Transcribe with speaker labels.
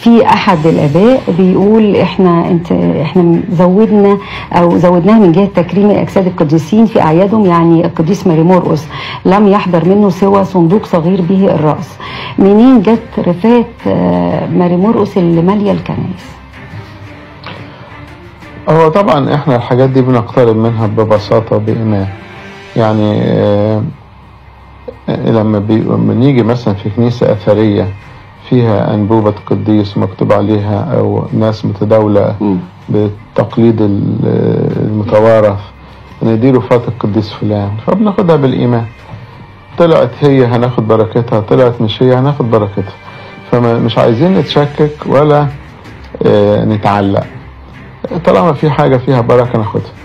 Speaker 1: في احد الاباء بيقول احنا انت احنا زودنا او زودناها من جهه تكريم اجساد القديسين في اعيادهم يعني القديس ماري مرقس لم يحضر منه سوى صندوق صغير به الراس منين جت رفات آه، ماري مرقس اللي ماليه الكنائس
Speaker 2: هو طبعا احنا الحاجات دي بنقترب منها ببساطة بإيمان يعني آه، لما بي- بنيجي مثلا في كنيسة أثرية فيها أنبوبة قديس مكتوب عليها أو ناس متداولة
Speaker 1: مم.
Speaker 2: بالتقليد ال- المتوارث نديله فات القديس فلان فبناخدها بالإيمان طلعت هي هناخد بركتها طلعت مش هي هناخد بركتها فمش عايزين نتشكك ولا آه، نتعلق طالما في حاجة فيها بركة ناخدها